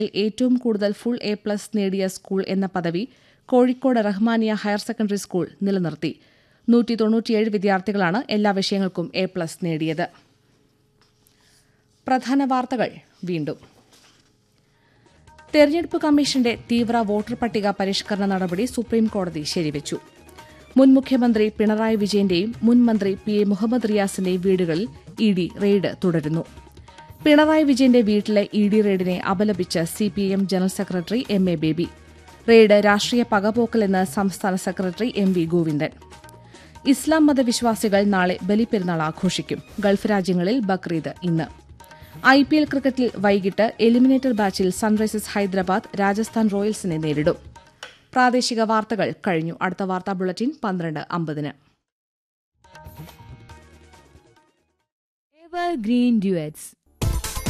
ഏറ്റവും കൂടുതൽ full A plus നേടിയ സ്കൂൾ എന്ന പദവി Kozhikode Rahmania higher secondary school നിലനിർത്തി നൂറ്റി തൊണ്ണൂറ്റിയേഴ് വിദ്യാർത്ഥികളാണ് എല്ലാ വിഷയങ്ങൾക്കും എ പ്ലസ് നേടിയത് പ്രധാന വാർത്തകൾ വീണ്ടും തെരഞ്ഞെടുപ്പ് കമ്മീഷന്റെ തീവ്ര വോട്ടർ പട്ടിക പരിഷ്കരണ നടപടി സുപ്രീംകോടതി ശരിവച്ചു മുൻ മുഖ്യമന്ത്രി പിണറായി വിജയന്റെയും മുൻ മന്ത്രി പി എ മുഹമ്മദ് റിയാസിന്റെയും വീടുകളിൽ ഇ ഡി റെയ്ഡ് തുടരുന്നു പിണറായി വിജയന്റെ വീട്ടിലെ ഇ ഡി റെയ്ഡിനെ അപലപിച്ച് CPIM general secretary M A Baby raid രാഷ്ട്രീയ പകപോക്കലെന്ന് സംസ്ഥാന secretary M V Govindan Islam മതവിശ്വാസികൾ നാളെ ബലിപ്പെരുന്നാൾ ആഘോഷിക്കും ഗൾഫ് രാജ്യങ്ങളിൽ ബക്രീദ് ഇന്ന് ഐ പി എൽ ക്രിക്കറ്റിൽ വൈകിട്ട് എലിമിനേറ്റർ ബാച്ചിൽ സൺറൈസേഴ്സ് ഹൈദരാബാദ് രാജസ്ഥാൻ റോയൽസിനെ നേരിടും പ്രാദേശിക വാർത്തകൾ കഴിഞ്ഞു അടുത്ത വാർത്താ ബുള്ളറ്റിൻ പന്ത്രണ്ട് അമ്പതിന് Evergreen Duets